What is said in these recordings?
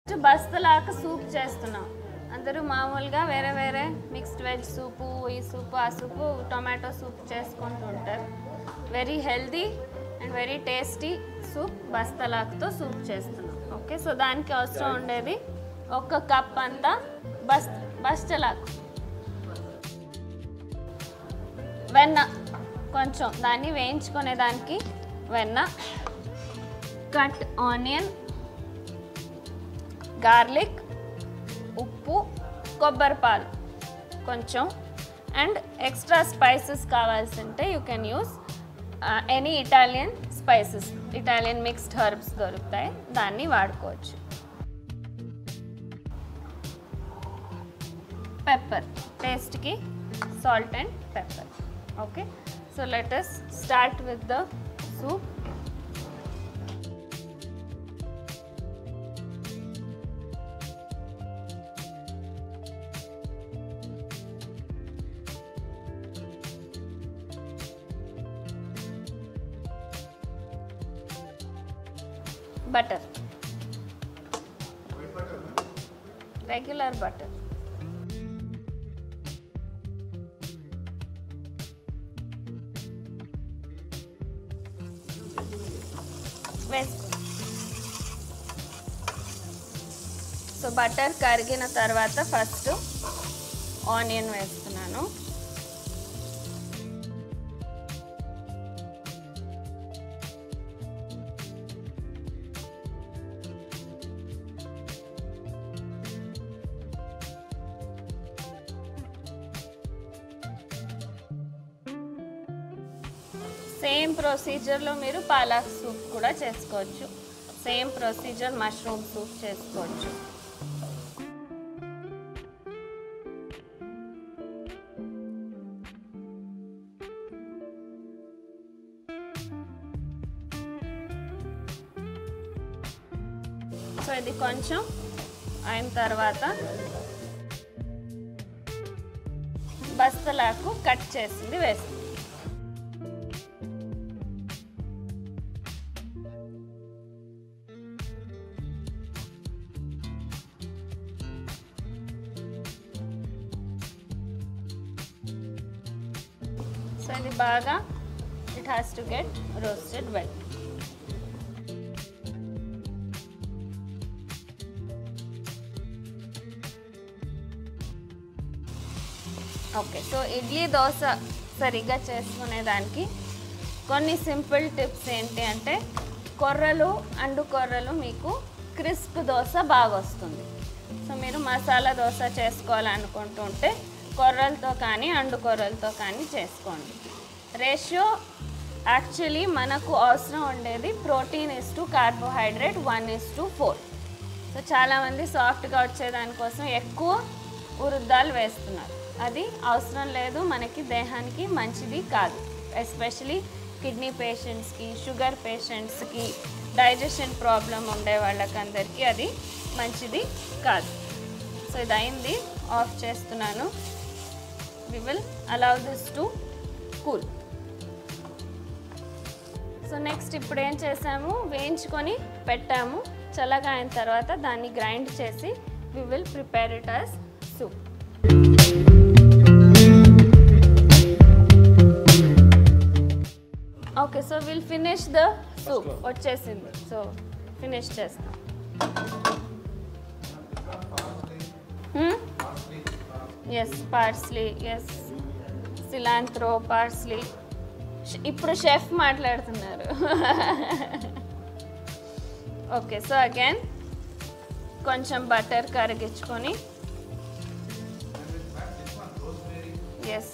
బస్తలాక soup చేస్తున్నాం అందరూ మామూలుగా వేరే వేరే మిక్స్డ్ వెజ్ సూపు ఈ సూపు ఆ సూపు టొమాటో సూప్ చేసుకుంటూ ఉంటారు very healthy and very tasty soup బస్తలాకుతో సూప్ చేస్తున్నాం ఓకే సో దానికి అవసరం ఉండేది ఒక కప్ అంతా బస్ బస్తలాకు వెన్న కొంచెం దాన్ని వేయించుకునే దానికి వెన్న కట్ ఆనియన్ గార్లిక్ ఉప్పు కొబ్బరి పాలు కొంచెం అండ్ ఎక్స్ట్రా స్పైసెస్ కావాల్సి ఉంటే you can use any Italian spices Italian mixed herbs దొరుకుతాయి దాన్ని వాడుకోవచ్చు పెప్పర్ టేస్ట్కి salt and pepper okay so let us start with the soup butter regular butter వేసుకో సో బటర్ కరిగిన తర్వాత ఫస్ట్ ఆనియన్ వేస్తున్నాను సేమ్ ప్రొసీజర్లో మీరు పాలక్ సూప్ కూడా చేసుకోవచ్చు సేమ్ ప్రొసీజర్ మష్రూమ్ సూప్ చేసుకోవచ్చు సో ఇది కొంచెం అయిన తర్వాత బస్తలాకు కట్ చేసింది వేస్తుంది సో ఇది బాగా it has to get roasted well okay so idli dosa సరిగ్గా చేసుకునేదానికి కొన్ని సింపుల్ టిప్స్ ఏంటి అంటే కొర్రలు అండు కొర్రలు మీకు క్రిస్ప్ దోశ బాగా వస్తుంది సో మీరు మసాలా దోశ చేసుకోవాలనుకుంటుంటే కొర్రలతో కానీ అండు కొర్రలతో కానీ చేసుకోండి రేషియో యాక్చువల్లీ మనకు అవసరం ఉండేది protein is to carbohydrate one is to four so చాలామంది సాఫ్ట్గా వచ్చేదానికోసం ఎక్కువ ఉరుద్దాలు వేస్తున్నారు అది అవసరం లేదు మనకి దేహానికి మంచిది కాదు ఎస్పెషలీ కిడ్నీ పేషెంట్స్కి షుగర్ పేషెంట్స్కి డైజెషన్ ప్రాబ్లం ఉండే వాళ్ళకందరికీ అది మంచిది కాదు సో ఇది అయింది ఆఫ్ చేస్తున్నాను we will allow this to cool so next ఇప్పుడు ఏం చేసాము వేయించుకొని పెట్టాము చల్లగా అయిన తర్వాత దాన్ని గ్రైండ్ చేసి we will prepare it as soup okay so will finish the soup వచ్చేసింది సో ఫినిష్ చేస్తాం as parsley as cilantro parsley ఇప్పుడు షెఫ్ మాట్లాడుతున్నారు ఓకే సో అగైన్ కొంచెం బటర్ కరిగించుకొని as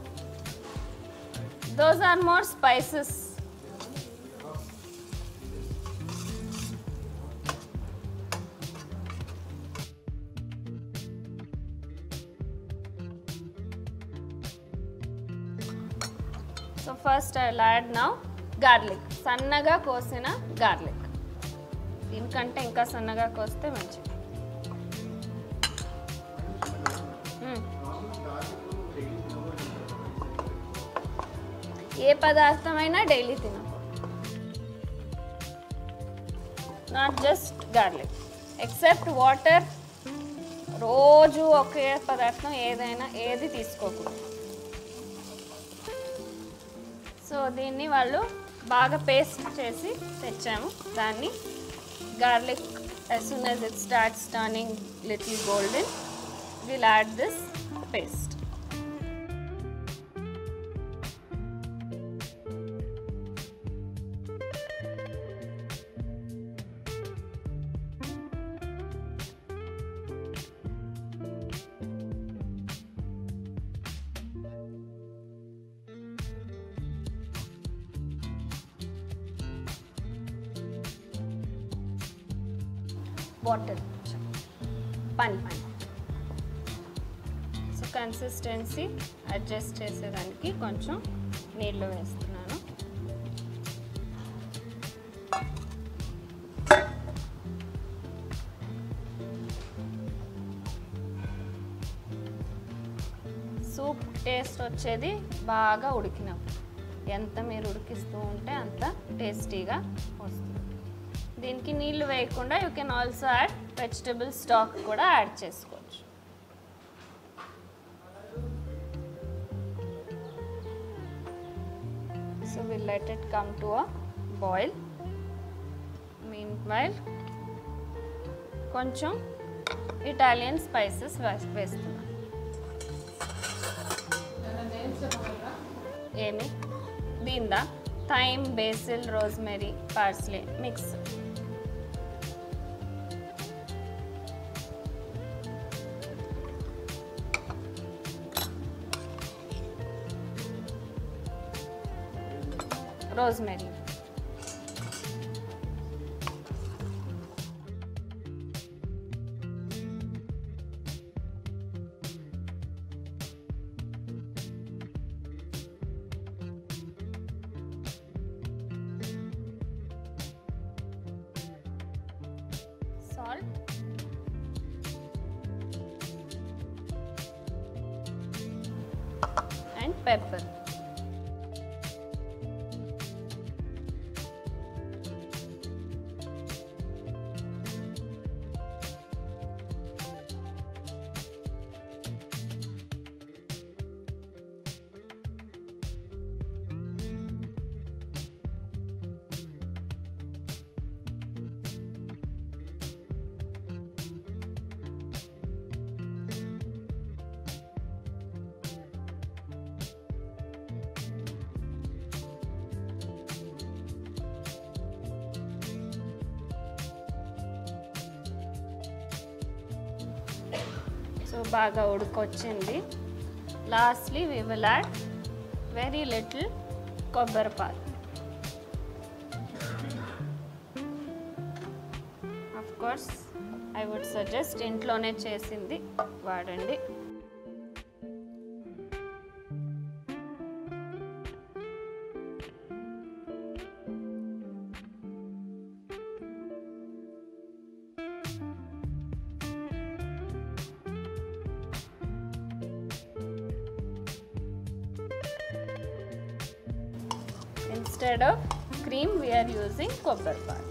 those are more spices so first I add now garlic సన్నగా కోసిన garlic దీనికంటే ఇంకా సన్నగా కోస్తే మంచిది మ్మ్. ఏ పదార్థమైనా డైలీ తినకూడదు not just garlic except water రోజు ఒకే పదార్థం ఏదైనా ఏది తీసుకోకూడదు సో దీన్ని వాళ్ళు బాగా పేస్ట్ చేసి తెచ్చాము దాన్ని garlic as soon as it starts turning little golden we'll add this paste water పని పని సో కన్సిస్టెన్సీ అడ్జస్ట్ చేసేదానికి కొంచెం నీళ్ళు వేస్తున్నాను సూప్ టేస్ట్ వచ్చేది బాగా ఉడికినప్పుడు ఎంత మీరు ఉడికిస్తూ ఉంటే అంత టేస్టీగా వస్తుంది దీనికి నీళ్లు వేయకుండా you can also add vegetable stock కూడా యాడ్ చేసుకోవచ్చు so will let it come to a boil meanwhile కొంచెం ఇటాలియన్ స్పైసెస్ వేస్తున్నాను ఏమి దీందా thyme basil rosemary parsley mix rosemary salt and pepper so బాగా ఉడికొచ్చింది lastly we will add very little కొబ్బరి పాలు of course I would suggest ఇంట్లోనే చేసింది వాడండి instead of cream we are using copper part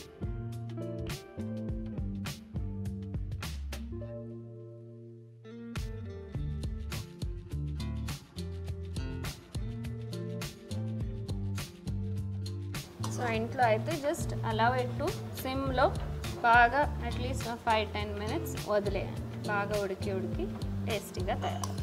so ఇంట్లో అయితే జస్ట్ అలౌ ఇట్ టు సిమ్లో బాగా అట్లీస్ట్ ఫైవ్ టెన్ మినిట్స్ వదిలేయండి బాగా ఉడికి ఉడికి టేస్టీగా తయారు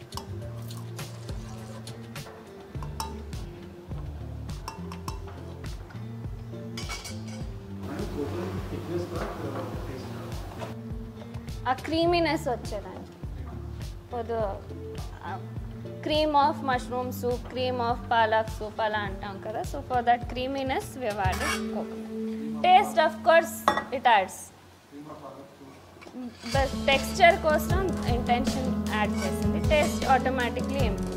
ఆ క్రీమీనెస్ వచ్చేదానికి పొద్దు cream of mushroom soup cream of palak soup అలా అంటాం కదా so for that creaminess we added coconut taste of course it adds texture కోసం ఇంటెన్షన్ యాడ్ చేసింది టేస్ట్ ఆటోమేటిక్లీ ఇంప్రూవ్